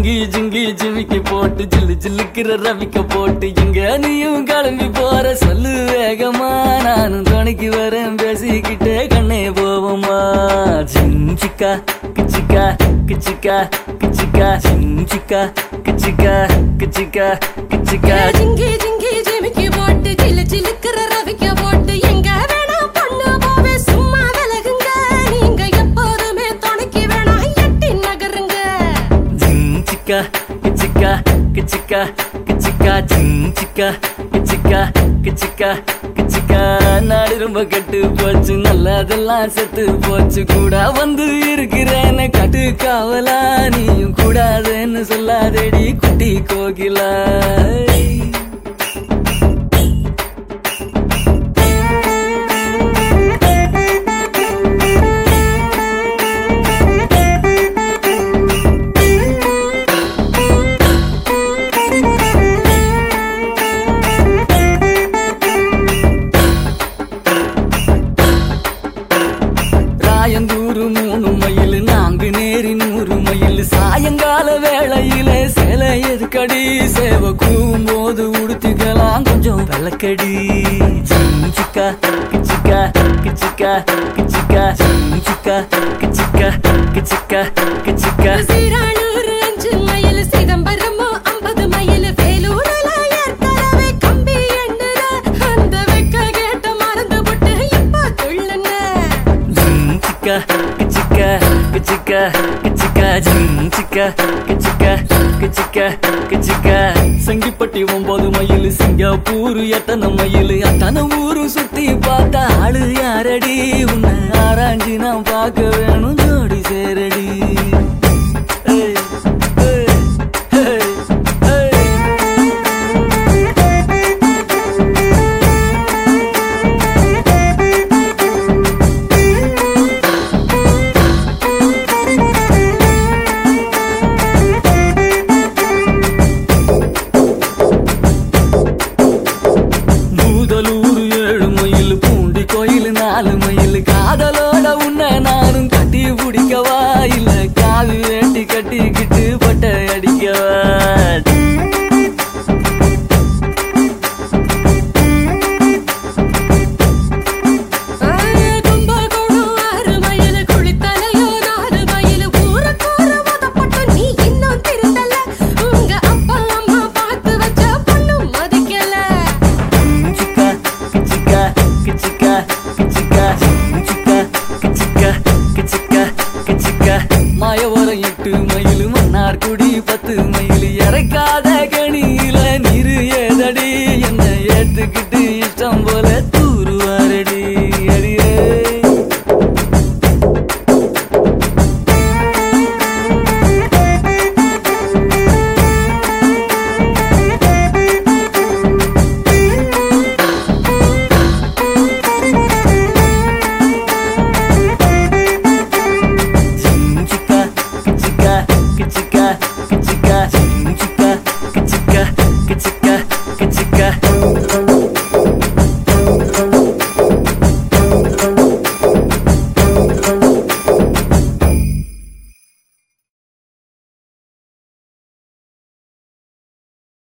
ஜிங்கி ஜிங்கி ஜிமிக்கி போட்டு ஜில்லு ஜில்லுக்கிற ரவிக்க போட்டு எங்க நீயும் கிளம்பி போற சொல்லு வேகமா நானும் துணைக்கு வரேன் பேசிக்கிட்டே கண்ணே போவோமா ஜிஞ்சிக்கா கிச்சிக்கா கிச்சிக்கா கிச்சிக்கா ஜிஞ்சிக்கா கிச்சிக்கா கிச்சிக்கா கிச்சிக்கா ஜிங்கி ஜிங்கி ஜிமிக்கி போட்டு ஜிலு ஜிலுக்குற ரவிக்க போட்டு எங்க வேணா பொண்ணு போவே சும்மா விலகுங்க நீங்க எப்போதுமே துணைக்கு வேணா எட்டி நகருங்க ஜிஞ்சிக்கா கிச்சிக்கா கிச்சிக்கா கிச்சிக்கா ஜிஞ்சிக்கா கிச்சிக்கா கிச்சிக்கா கிச்சிக்கா நாடு ரொம்ப கெட்டு போச்சு நல்லதெல்லாம் செத்து போச்சு கூட வந்து இருக்கிறேன்னு கட்டு காவலா நீயும் கூடாதுன்னு சொல்லாதேடி குட்டி கோகிலா ராயந்தூரு மூணு மைல் நான்கு நேரி நூறு மைல் சாயங்கால வேளையில சேலை எதுக்கடி சேவை கூவும் போது உடுத்திக்கலாம் கொஞ்சம் விளக்கடி சிக்கா கிச்சிக்கா கிச்சிக்கா கிச்சிக்கா சிக்கா கிச்சிக்கா கிச்சிக்கா கிச்சிக்கா சீரானூர் அஞ்சு மைல் சிதம்பரமோ ஐம்பது மைல் வேலூர்ல ஏற்கனவே கம்பி எண்ணுற அந்த வெக்க கேட்ட மறந்து விட்டு இப்ப துள்ளுன சிக்கா கிச்சிக்கா கிச்சிக்கா கிச்சிக்கா சிக்கா கிச்சிக்கா கிச்சிக்கா கிச்சிக்கா சங்கிப்பட்டி ஒன்பது மைல் சிங்கப்பூர் எத்தனை மைல் அத்தனை ஊரு சுத்தி பார்த்தா ஆளு யாரடி உன்னை ஆராய்ஞ்சு நான் பார்க்க வேணும் ஜோடி சேரடி ஏய், ஏய், ஏய், ஏய். பூதலூர் ஏழு மைல் பூண்டி கோயில் நாலு மைல் காதலோட உன்னை நானும் கட்டி பிடிக்கவா இல்ல காது வேட்டி கட்டிக்கிட்டு பட்டை அடிக்கவா கும்பகோணம் ஆறு மைல் குளித்தலையோ நாலு மைல் ஊருக்கூற மதப்பட்டு நீ இன்னும் திருந்தல உங்க அப்பா அம்மா பார்த்து வச்ச பொண்ணு மதிக்கல சிக்கா கிச்சிக்கா கிச்சிக்கா கிச்சிக்கா சிக்கா கிச்சிக்கா கிச்சிக்கா கிச்சிக்கா மாயவரம் எட்டு மைல் மன்னார் குடி பத்து மைல் இறக்காத கணியில நீரு ஏதடி என்ன ஏத்துக்கிட்டு